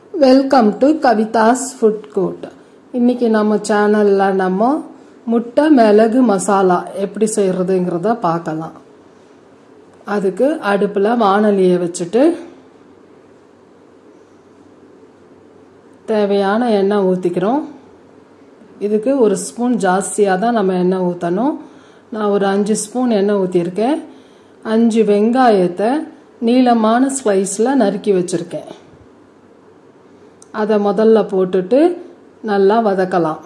welcome to Kavitha's food court இன்னைக்கு நம்ம சேனலில் நம்ம முட்டை மிளகு மசாலா எப்படி செய்கிறதுங்கிறத பார்க்கலாம் அதுக்கு அடுப்பில் வானலியை வச்சுட்டு தேவையான எண்ணெய் ஊற்றிக்கிறோம் இதுக்கு ஒரு ஸ்பூன் ஜாஸ்தியாக தான் நம்ம எண்ணெய் ஊற்றணும் நான் ஒரு அஞ்சு ஸ்பூன் எண்ணெய் ஊற்றிருக்கேன் அஞ்சு வெங்காயத்தை நீளமான ஸ்லைஸில் நறுக்கி வச்சுருக்கேன் அதை முதல்ல போட்டுட்டு நல்லா வதக்கலாம்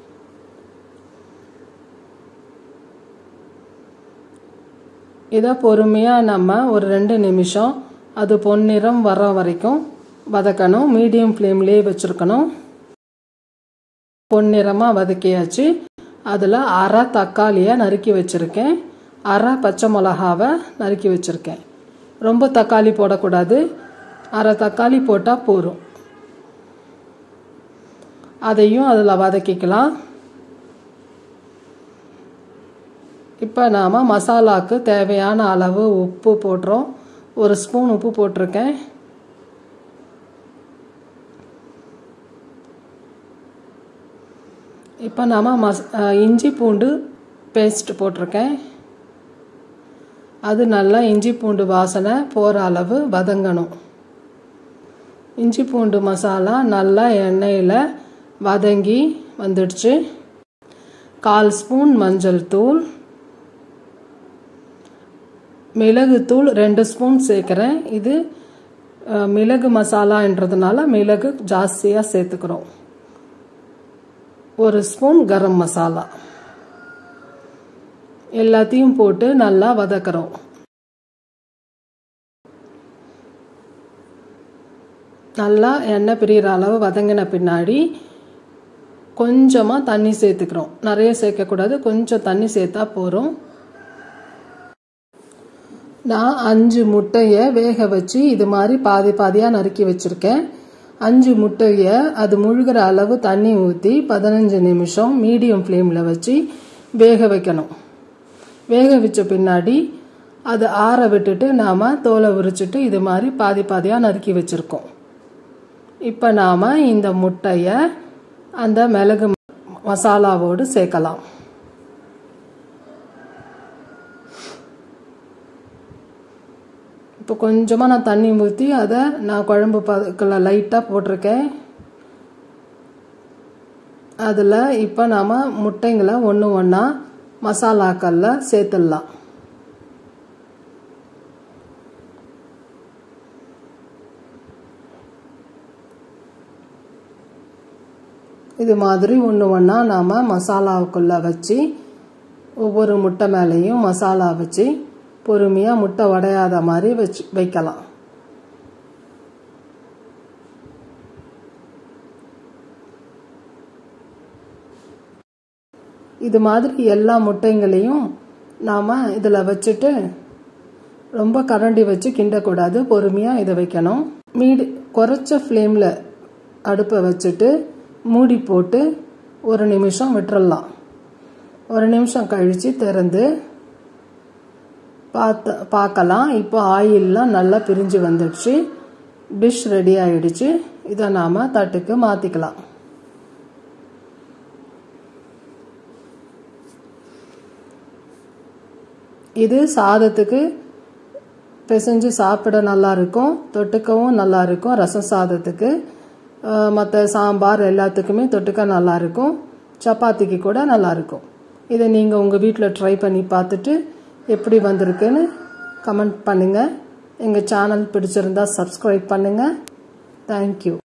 இதை பொறுமையாக நம்ம ஒரு ரெண்டு நிமிஷம் அது பொன்னிறம் வர வரைக்கும் வதக்கணும் மீடியம் ஃப்ளேம்லேயே வச்சுருக்கணும் பொன்னிறமாக வதக்கியாச்சு அதில் அரை தக்காளியை நறுக்கி வச்சுருக்கேன் அரை பச்சை மிளகாவை நறுக்கி வச்சுருக்கேன் ரொம்ப தக்காளி போடக்கூடாது அரை தக்காளி போட்டால் போதும் அதையும் அதில் வதக்கிக்கலாம் இப்போ நாம் மசாலாவுக்கு தேவையான அளவு உப்பு போடுறோம் ஒரு ஸ்பூன் உப்பு போட்டிருக்கேன் இப்போ நாம் மஸ் இஞ்சி பூண்டு பேஸ்ட் போட்டிருக்கேன் அது நல்லா இஞ்சி பூண்டு வாசனை போகிற அளவு வதங்கணும் இஞ்சி பூண்டு மசாலா நல்லா எண்ணெயில் வதங்கி வந்துடுச்சு கால் ஸ்பூன் மஞ்சள் தூள் மிளகுத்தூள் ரெண்டு ஸ்பூன் சேர்க்குறேன் இது மிளகு மசாலான்றதுனால மிளகு ஜாஸ்தியாக சேர்த்துக்கிறோம் ஒரு ஸ்பூன் கரம் மசாலா எல்லாத்தையும் போட்டு நல்லா வதக்குறோம் நல்லா எண்ணெய் பிரிகிற அளவு வதங்கின பின்னாடி கொஞ்சமாக தண்ணி சேர்த்துக்கிறோம் நிறைய சேர்க்கக்கூடாது கொஞ்சம் தண்ணி சேர்த்தா போகிறோம் நான் அஞ்சு முட்டையை வேக வச்சு இது மாதிரி பாதி பாதியாக நறுக்கி வச்சுருக்கேன் அஞ்சு முட்டையை அது முழுகிற அளவு தண்ணி ஊற்றி பதினஞ்சு நிமிஷம் மீடியம் ஃப்ளேமில் வச்சு வேக வைக்கணும் வேக வச்ச பின்னாடி அது ஆற விட்டுட்டு நாம் தோலை உரிச்சிட்டு இது மாதிரி பாதி பாதியாக நறுக்கி வச்சுருக்கோம் இப்போ நாம் இந்த முட்டையை அந்த மிளகு மசாலாவோடு சேர்க்கலாம் இப்போ கொஞ்சமாக நான் தண்ணி ஊற்றி அதை நான் குழம்பு பதக்கில் லைட்டாக போட்டிருக்கேன் அதில் இப்போ நாம் முட்டைங்களை ஒன்று ஒன்றா மசாலாக்களில் சேர்த்துடலாம் இது மாதிரி ஒன்று ஒன்றா நாம் மசாலாவுக்குள்ளே வச்சு ஒவ்வொரு முட்டை மேலேயும் மசாலா வச்சு பொறுமையாக முட்டை உடையாத மாதிரி வச்சு வைக்கலாம் இது மாதிரி எல்லா முட்டைங்களையும் நாம் இதில் வச்சுட்டு ரொம்ப கரண்டி வச்சு கிண்டக்கூடாது பொறுமையாக இதை வைக்கணும் மீடி குறைச்ச ஃப்ளேமில் அடுப்பை வச்சுட்டு மூடி போட்டு ஒரு நிமிஷம் விட்டுறலாம் ஒரு நிமிஷம் கழித்து திறந்து பார்த்து பார்க்கலாம் இப்போ ஆயிலெலாம் நல்லா பிரிஞ்சு வந்துடுச்சு டிஷ் ரெடி ஆகிடுச்சு இதை நாம் தட்டுக்கு மாற்றிக்கலாம் இது சாதத்துக்கு பிசைஞ்சு சாப்பிட நல்லா இருக்கும் தொட்டுக்கவும் நல்லா இருக்கும் ரசம் சாதத்துக்கு மற்ற சாம்பார் எல்லாத்துக்குமே தொட்டுக்க நல்லா இருக்கும் சப்பாத்திக்கு கூட நல்லா இருக்கும் இதை நீங்கள் உங்கள் வீட்டில் ட்ரை பண்ணி பார்த்துட்டு எப்படி வந்திருக்குன்னு கமெண்ட் பண்ணுங்கள் எங்கள் சேனல் பிடிச்சிருந்தா சப்ஸ்கிரைப் பண்ணுங்கள் தேங்க்யூ